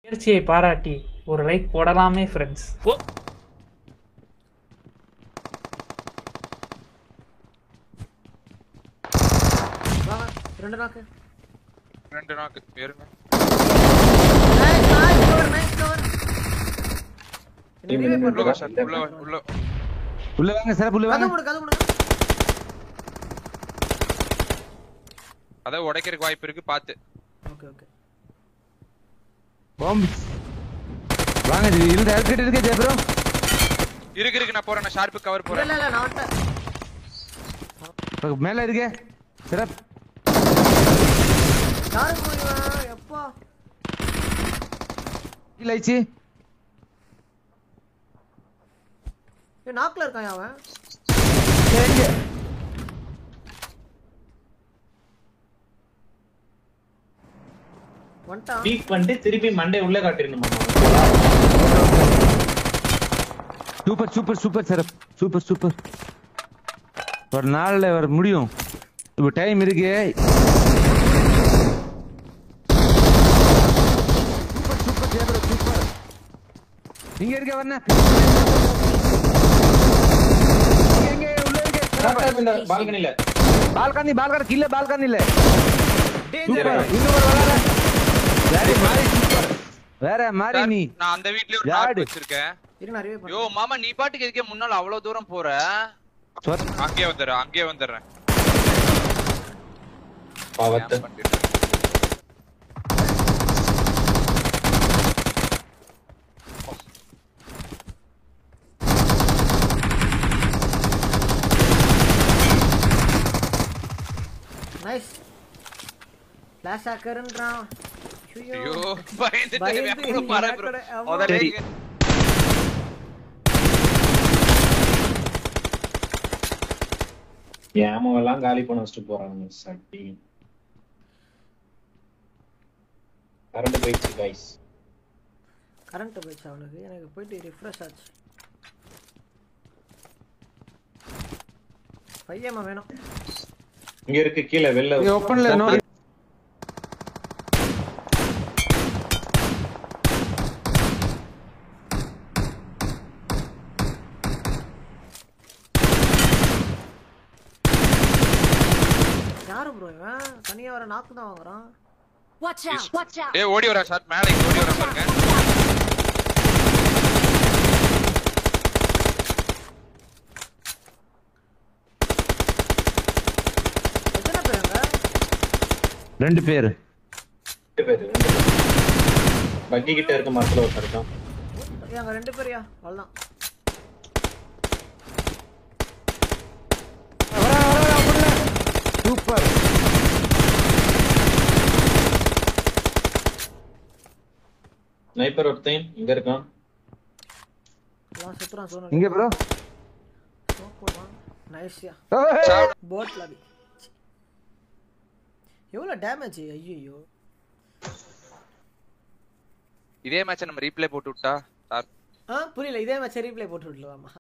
முயற்சியை பாராட்டி ஒரு லைக் போடலாமே ஃப்ரெண்ட்ஸ் வாங்க ரெண்டு நாக்கு ரெண்டு நாக்கு ஏறுங்க nice nice cover nice cover என்ன உள்ள வா பண்ணுங்க சார் உள்ள வா, உள்ள உள்ள வாங்க சிறப்பு உள்ள கதை வாங்க மூடு கதை மூடு அத உடைக்கிறதுக்கு வாய்ப்பு இருக்கு பாத்து ஓகே ஓகே பாம்பு வாங்க ஜி இந்த ஹெல்மெட் இருக்கு ஜெய ப்ரோ இருக்கு இருக்கு நான் போறேன் நான் ஷார்ப்பு கவர் இல்ல போறேன் இல்ல இல்ல நான் வந்துட்டேன் மேல இருக்கே சிறப்பு யாரு போறீங்க எப்பா கீழ ஆயிடுச்சு ஏ நாக்குல இருக்கான் அவன் எங்க வந்துட்டான் பீக் பண்ணிட்டு திருப்பி மண்டே உள்ள காட்டிருந்தோம் சூப்பர் சூப்பர் சூப்பர் சிறப்பு சூப்பர் சூப்பர் ஒரு நாள்ல வர முடியும் இப்போ டைம் இருக்கு super super Jaya bro super இங்க இருக்க வண்ண இங்க இங்க உள்ள இருக்க பால்கனில பால்கனி பால்கனி கீழ பால்கனி இல்ல டேஞ்சர் சூப்பர் இன்னொரு வராத வேற மாதிரி சூப்பர் வேற மாதிரி சார், நீ நான் அந்த வீட்லயே ஒரு யாரு? நாக்கு வச்சிருக்கேன் இரு நான் ரிவே யோ பண்ணேன் மாமா நீ பாட்டுக்கு இருக்கே முன்னால அவ்வளவு தூரம் போற சொத் அங்கேயே வந்துடுறேன் அங்கேயே வந்துடுறேன் பாவத்தை ஏன் பண்ணிட்டு இருக்க? நைஸ் ஃபிளாஷ் ஹேக்கர்ன்றான் ஐயோ பயந்துட்டு பயந்து வேற பாரு bro. கூட, ஆமா. முதல்ல சரி. இங்க- ஏமாவெல்லாம் காலி பண்ண வச்சுட்டு போறானுங்க சட்டி கரண்ட் போயிடுச்சு கைஸ் கரண்ட் போயிடுச்சு அவனுக்கு எனக்கு போயிட்டு ரிஃப்ரெஷ் ஆச்சு பையமா வேணும் இங்க இருக்கு கீழே வெளில ஓப்பன்ல நோ யாரு ப்ரோ இவன் தனியா வர நாக்கு தான் வாங்குறான் Watch out! Watch out! ஏய் ஓடி வரா ஷாட் மேல இங்க ஓடி வரா பாருங்க எத்தனை பேர் அங்க ரெண்டு பேர் ரெண்டு பேரு ரெண்டு பேரு. பக்கி கிட்ட இருக்க மரத்துல ஒருத்தர் இருக்கான் ஏய், அங்க ரெண்டு பேரியா அவ்வளோதான் சூப்பர் ஸ்னைப்பர் ஒருத்தன் இங்க இருக்கான் எல்லாம் சுத்துறான் சோனு இங்க ப்ரோ போடுறான் நைஸ்யா சாவு. போட் லாபி எவ்வளோ டேமேஜ் ஐயோ இதே மேட்ச் நம்ம ரீப்ளே போட்டு விட்டா சார் ஆ புரியல இதே மேட்ச் ரீப்ளே போட்டு விடலாமா